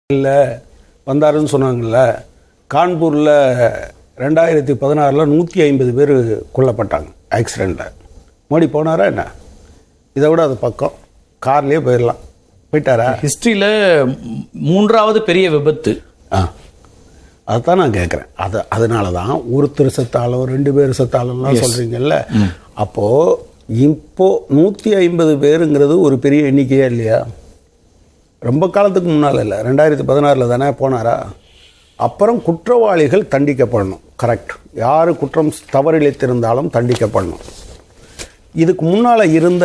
இல்லை வந்தாருன்னு சொன்னாங்கல்ல கான்பூரில் ரெண்டாயிரத்தி பதினாறில் நூற்றி ஐம்பது பேர் கொல்லப்பட்டாங்க ஆக்சிடெண்ட்டில் மோடி போனாரா என்ன இதை விட அது பக்கம் கார்லேயே போயிடலாம் போயிட்டாரா ஹிஸ்டரியில மூன்றாவது பெரிய விபத்து ஆ அதுதான் நான் கேட்குறேன் அது அதனால தான் ஒருத்தர் செத்தாலும் ரெண்டு பேர் செத்தாலும்லாம் சொல்கிறீங்கல்ல அப்போது இப்போ நூற்றி ஐம்பது பேருங்கிறது ஒரு பெரிய எண்ணிக்கையா இல்லையா ரொம்ப காலத்துக்கு முன்னால் இல்லை ரெண்டாயிரத்தி பதினாறில் தானே போனாரா அப்புறம் குற்றவாளிகள் தண்டிக்கப்படணும் கரெக்ட் யார் குற்றம் தவறிழைத்திருந்தாலும் தண்டிக்கப்படணும் இதுக்கு முன்னால் இருந்த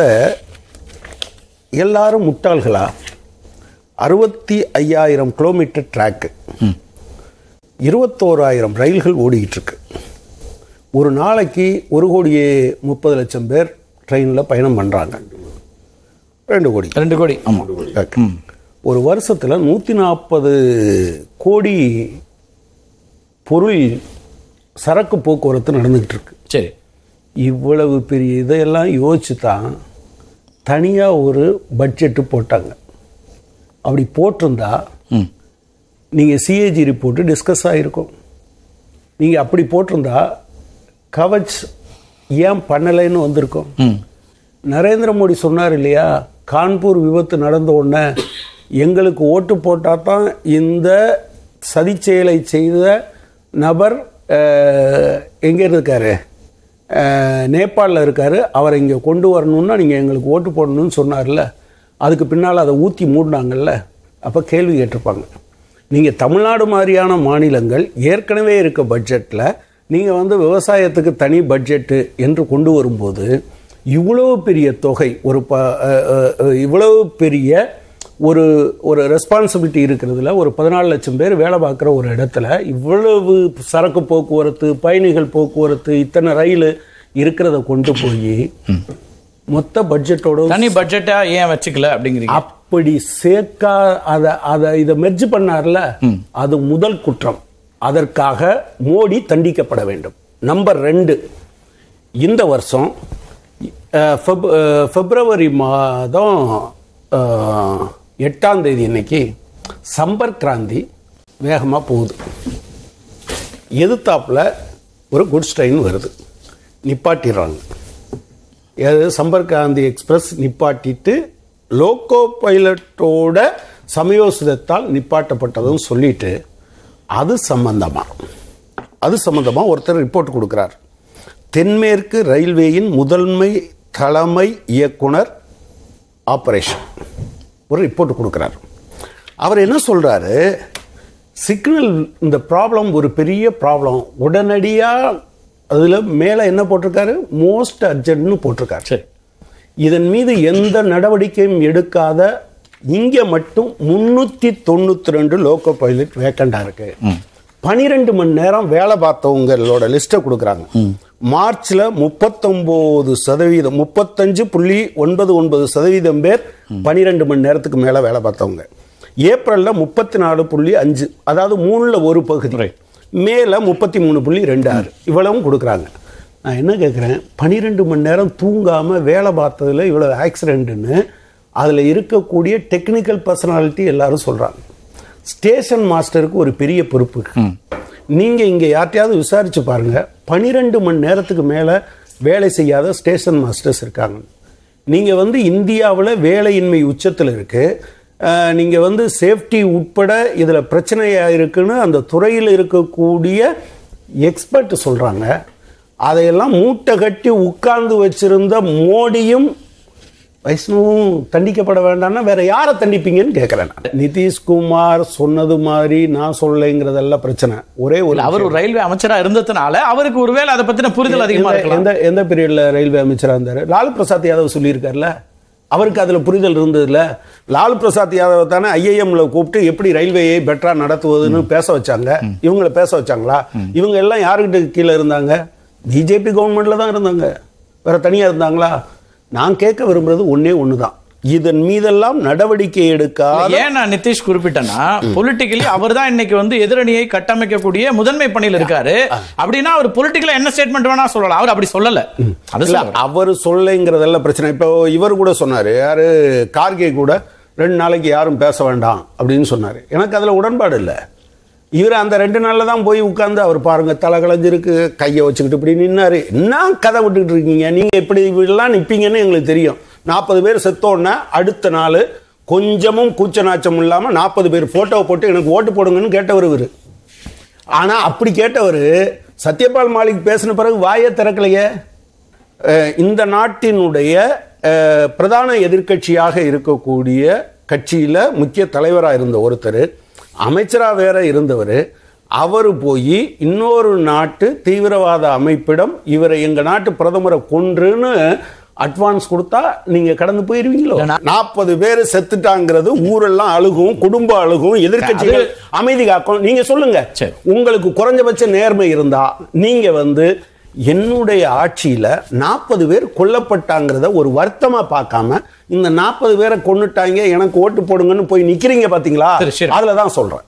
எல்லாரும் முட்டாள்களா அறுபத்தி ஐயாயிரம் கிலோமீட்டர் ட்ராக்கு இருபத்தோராயிரம் ரயில்கள் ஓடிக்கிட்டு இருக்கு ஒரு நாளைக்கு ஒரு கோடியே முப்பது லட்சம் பேர் ட்ரெயினில் பயணம் பண்ணுறாங்க ரெண்டு கோடி ரெண்டு கோடி ஆமா ஓகே. ஒரு வருஷத்தில் நூற்றி நாற்பது கோடி பொருள் சரக்கு போக்குவரத்து நடந்துக்கிட்டு இருக்கு சரி இவ்வளவு பெரிய இதையெல்லாம் யோசிச்சு தான் தனியாக ஒரு பட்ஜெட்டு போட்டாங்க அப்படி போட்டிருந்தா ம் நீங்கள் சிஏஜி ரிப்போர்ட்டு டிஸ்கஸ் ஆகிருக்கும் நீங்கள் அப்படி போட்டிருந்தா கவச் ஏன் பண்ணலைன்னு வந்திருக்கும் ம் நரேந்திர மோடி சொன்னார் இல்லையா கான்பூர் விபத்து நடந்த உடனே எங்களுக்கு ஓட்டு போட்டால் தான் இந்த சதிச்செயலை செய்த நபர் அஹ், எங்க இருக்காரு நேபாளில் இருக்காரு அவரை இங்கே கொண்டு வரணும்னா நீங்கள் எங்களுக்கு ஓட்டு போடணும்னு சொன்னார்ல அதுக்கு பின்னால் அதை ஊற்றி மூடினாங்கல்ல அப்போ கேள்வி கேட்டிருப்பாங்க நீங்கள் தமிழ்நாடு மாதிரியான மாநிலங்கள் ஏற்கனவே இருக்க பட்ஜெட்டில் நீங்கள் வந்து விவசாயத்துக்கு தனி பட்ஜெட்டு என்று கொண்டு வரும்போது இவ்வளவு பெரிய தொகை ஒரு ப அஹ், அஹ், அஹ், இவ்வளவு பெரிய ஒரு ஒரு ரெஸ்பான்சிபிலிட்டி இருக்கிறதுல ஒரு பதினாலு லட்சம் பேர் வேலை பார்க்குற ஒரு இடத்துல இவ்வளவு சரக்கு போக்குவரத்து பயணிகள் போக்குவரத்து இத்தனை ரயில் இருக்கிறத கொண்டு போய் மொத்த பட்ஜெட்டோட தனி பட்ஜெட்டா ஏன் வச்சுக்கல அப்படிங்கிறீங்க அப்படி சேர்க்கா அதை அதை இதை மெர்ஜ் பண்ணார்ல அது முதல் குற்றம் அதற்காக மோடி தண்டிக்கப்பட வேண்டும் நம்பர் ரெண்டு இந்த வருஷம் அஹ், பிப்- அஹ், பிப்ரவரி மாதம் அஹ், எட்டாம் தேதி இன்னைக்கு சம்பர் கிராந்தி வேகமாக போகுது எதிர்த்தாப்புல ஒரு குட்ஸ் ட்ரெயின் வருது நிப்பாட்டிடுறாங்க எது சம்பர்க் காந்தி எக்ஸ்பிரஸ் நிப்பாட்டிட்டு லோக்கோ பைலட்டோட சமயோசிதத்தால் நிப்பாட்டப்பட்டதும் சொல்லிட்டு அது சம்பந்தமா அது சம்பந்தமா ஒருத்தர் ரிப்போர்ட் கொடுக்கிறார் தென்மேற்கு ரயில்வேயின் முதன்மை தலைமை இயக்குனர் ஆபரேஷன் ஒரு ரிப்போர்ட் கொடுக்குறார் அவர் என்ன சொல்றாரு சிக்னல் இந்த ப்ராப்ளம் ஒரு பெரிய ப்ராப்ளம் உடனடியாக அதில் மேலே என்ன போட்டிருக்காரு மோஸ்ட் அர்ஜென்ட்னு போட்டிருக்காரு சரி இதன் மீது எந்த நடவடிக்கையும் எடுக்காத இங்கே மட்டும் முன்னூற்றி தொண்ணூற்றி ரெண்டு லோக்கோ பைலட் வேக்கண்டாக இருக்கு பனிரெண்டு மணி நேரம் வேலை பார்த்தவங்களோட லிஸ்ட்டை கொடுக்குறாங்க மார்ச்ல முப்பத்தொம்போது சதவீதம் முப்பத்தஞ்சு புள்ளி ஒன்பது ஒன்பது சதவீதம் பேர் பனிரெண்டு மணி நேரத்துக்கு மேலே வேலை பார்த்தவங்க ஏப்ரல்ல முப்பத்தி நாலு புள்ளி அஞ்சு அதாவது மூணுல ஒரு பகுதி Right. மேல முப்பத்தி மூணு புள்ளி ரெண்டு ஆறு இவ்வளவும் கொடுக்குறாங்க நான் என்ன கேட்குறேன் பன்னிரெண்டு மணி நேரம் தூங்காமல் வேலை பார்த்ததுல இவ்வளோ ஆக்சிடென்ட்னு அதில் இருக்கக்கூடிய டெக்னிக்கல் பர்சனாலிட்டி எல்லாரும் சொல்கிறாங்க ஸ்டேஷன் மாஸ்டருக்கு ஒரு பெரிய பொறுப்பு இருக்கு. நீங்க இங்க யார்ட்டையாவது விசாரிச்சு பாருங்க பனிரெண்டு மணி நேரத்துக்கு மேல வேலை செய்யாத ஸ்டேஷன் மாஸ்டர்ஸ் இருக்காங்க நீங்க வந்து இந்தியாவில் வேலையின்மை உச்சத்தில் இருக்கு அஹ், நீங்க வந்து சேஃப்டி உட்பட இதுல பிரச்சனையா இருக்குன்னு அந்த துறையில் இருக்கக்கூடிய எக்ஸ்பர்ட் சொல்றாங்க அதையெல்லாம் மூட்டை கட்டி உட்கார்ந்து வச்சிருந்த மோடியும் வைஷ்ணவும் தண்டிக்கப்பட வேண்டாம்னா வேற யாரை தண்டிப்பீங்கன்னு கேட்கிறேன் நான். நிதிஷ்குமார் சொன்னது மாதிரி நான் சொல்லலைங்கிறதெல்லாம் பிரச்சனை ஒரே ஒரு அவர் ஒரு ரயில்வே அமைச்சரா இருந்ததுனால அவருக்கு ஒருவேளை அதை பத்தின புரிதல் அதிகமா எந்த- இருக்கலாம் எந்த எந்த பீரியட்ல ரயில்வே அமைச்சரா இருந்தாரு லாலு பிரசாத் யாதவ் சொல்லியிருக்காருல்ல அவருக்கு அதுல புரிதல் இருந்ததுல லாலு பிரசாத் யாதவ் தானே ஐஐஎம்ல கூப்பிட்டு எப்படி ரயில்வேயை பெட்டரா நடத்துவதுன்னு பேச வச்சாங்க இவங்கள பேச வச்சாங்களா இவங்க எல்லாம் யாருக்கிட்ட கீழே இருந்தாங்க பிஜேபி கவர்மெண்ட்ல தான் இருந்தாங்க வேற தனியா இருந்தாங்களா நான் கேட்க விரும்புறது ஒண்ணே ஒண்ணுதான் இதன் மீதெல்லாம் நடவடிக்கை எடுக்காத ஏன் நான் நிதிஷ் குறிப்பிட்டேன்னா பொலிட்டிக்கலி அவர் தான் இன்னைக்கு வந்து எதிரணியை கட்டமைக்கக்கூடிய முதன்மை பணியில் இருக்காரு அப்படின்னா அவர் பொலிட்டிக்கலா என்ன ஸ்டேட்மெண்ட் வேணா சொல்லலாம் அவர் அப்படி சொல்லல அது இல்ல சொல்ல அவர் சொல்லைங்கிறதெல்லாம் பிரச்சனை இப்போ இவர் கூட சொன்னாரு யாரு கார்கே கூட ரெண்டு நாளைக்கு யாரும் பேச வேண்டாம் அப்படின்னு சொன்னார் எனக்கு அதில் உடன்பாடு இல்லை இவர் அந்த ரெண்டு நாளில் தான் போய் உட்கார்ந்து அவர் பாருங்க தலை களைஞ்சிருக்கு கையை வச்சுக்கிட்டு இப்படி நின்னாரு என்ன கதை விட்டுக்கிட்டு இருக்கீங்க நீங்கள் இப்படி இப்படிலாம் நிற்பீங்கன்னு எங்களுக்கு தெரியும் நாற்பது பேர் செத்தோன்னே அடுத்த நாள் கொஞ்சமும் கூச்ச நாச்சம் இல்லாமல் நாற்பது பேர் ஃபோட்டோவை போட்டு எனக்கு ஓட்டு போடுங்கன்னு கேட்டவர் இவர் ஆனால் அப்படி கேட்டவர் சத்யபால் மாலிக் பேசின பிறகு வாயே திறக்கலையே அஹ் இந்த நாட்டினுடைய அஹ், பிரதான எதிர்க்கட்சியாக இருக்கக்கூடிய கட்சியில் முக்கிய தலைவராக இருந்த ஒருத்தர் அமைச்சராக வேற இருந்தவர் அவர் போய் இன்னொரு நாட்டு தீவிரவாத அமைப்பிடம் இவரை எங்கள் நாட்டு பிரதமரை கொன்றுன்னு அட்வான்ஸ் கொடுத்தா நீங்க கடந்து போயிருவீங்களோ நாற்பது பேர் செத்துட்டாங்கிறது ஊரெல்லாம் அழுகும் குடும்பம் அழுகும் எதிர்க்கட்சிகள் அமைதி காக்கும் நீங்க சொல்லுங்க சரி. உங்களுக்கு குறைஞ்சபட்ச நேர்மை இருந்தா நீங்க வந்து என்னுடைய ஆட்சியில நாற்பது பேர் கொல்லப்பட்டாங்கிறத ஒரு வருத்தமா பார்க்காம இந்த நாற்பது பேரை கொன்னுட்டாங்க எனக்கு ஓட்டு போடுங்கன்னு போய் நிக்கிறீங்க பாத்தீங்களா சரி, சரி. அதுல தான் சொல்றேன்